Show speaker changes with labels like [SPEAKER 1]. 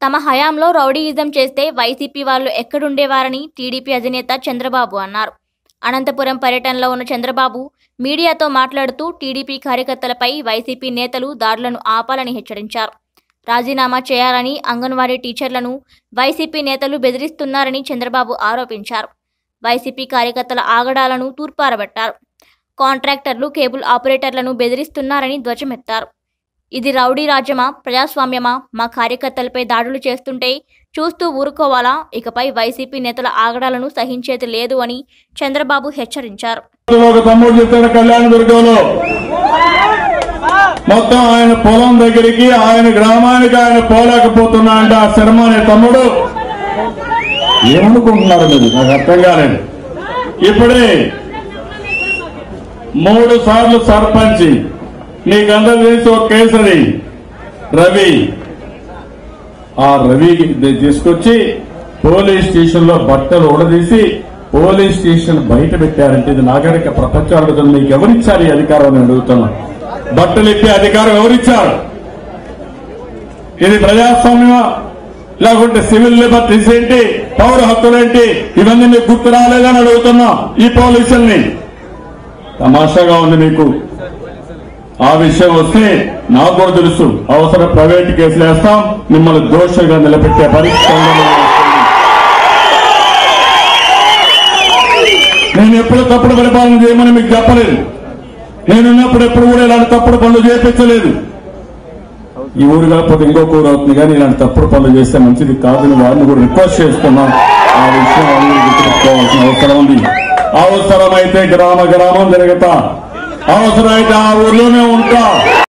[SPEAKER 1] తమ హయాంలో రౌడీయిజం చేస్తే వైసీపీ వాళ్ళు ఎక్కడుండేవారని టీడీపీ అధినేత చంద్రబాబు అన్నారు అనంతపురం పర్యటనలో ఉన్న చంద్రబాబు మీడియాతో మాట్లాడుతూ టీడీపీ కార్యకర్తలపై వైసీపీ నేతలు దాడులను ఆపాలని హెచ్చరించారు రాజీనామా చేయాలని అంగన్వాడీ టీచర్లను వైసీపీ నేతలు బెదిరిస్తున్నారని చంద్రబాబు ఆరోపించారు వైసీపీ కార్యకర్తల ఆగడాలను తూర్పారబట్టారు కాంట్రాక్టర్లు కేబుల్ ఆపరేటర్లను బెదిరిస్తున్నారని ధ్వజమెత్తారు ఇది రౌడీ రాజ్యమా ప్రజాస్వామ్యమా మా కార్యకర్తలపై దాడులు చేస్తుంటే చూస్తూ ఊరుకోవాలా ఇకపై వైసీపీ నేతల ఆగడాలను సహించేది లేదు అని చంద్రబాబు హెచ్చరించారు
[SPEAKER 2] ఒక తమ్ముడు చెప్తాడు కళ్యాణదుర్గంలో మొత్తం ఆయన పొలం దగ్గరికి ఆయన గ్రామానికి ఆయన పోలేకపోతున్నా అంటే ఆ శర్మ అనే తమ్ముడు ఏమనుకుంటున్నారు మీరు నాకు అర్థం కాలేదు ఇప్పుడే మూడు సార్లు సర్పంచ్ నీకందరూ తెలిసి ఒక కేసరి రవి ఆ రవి తీసుకొచ్చి పోలీస్ స్టేషన్ లో బట్టలు ఉడదీసి పోలీస్ స్టేషన్ బయట పెట్టారంటే ఇది నాగరిక ప్రపంచం అడుగుతుంది మీకు ఎవరిచ్చారు ఈ అధికారం అని అడుగుతున్నా బట్టలు ఇప్పే అధికారం ఎవరిచ్చారు ఇది ప్రజాస్వామ్యమా లేకుంటే సివిల్ లిబర్టీస్ ఏంటి పౌర హక్కులేంటి ఇవన్నీ మీకు గుర్తు రాలేదని అడుగుతున్నా ఈ పోలీసుల్ని తమాషాగా ఉంది మీకు ఆ విషయం వస్తే నాకు కూడా తెలుసు అవసరం ప్రైవేట్ కేసులు వేస్తాం మిమ్మల్ని దోషంగా నిలబెట్టే పరిస్థితి నేను ఎప్పుడు తప్పుడు పరిపాలన చేయమని మీకు చెప్పలేదు నేనున్నప్పుడు ఎప్పుడు కూడా ఇలాంటి తప్పుడు పనులు చేపించలేదు ఈ ఊరు కాకపోతే ఇంకొక ఊరు అవుతుంది కానీ ఇలాంటి తప్పుడు పనులు చేస్తే మంచిది కాదని వారిని కూడా రిక్వెస్ట్ చేస్తున్నాం ఆ విషయం అందరూ గుర్తుపెట్టుకోవాల్సిన అవసరం ఉంది అవసరమైతే గ్రామ గ్రామం జరుగుతా అవసరమైతే ఆ ఊర్లోనే ఉంటా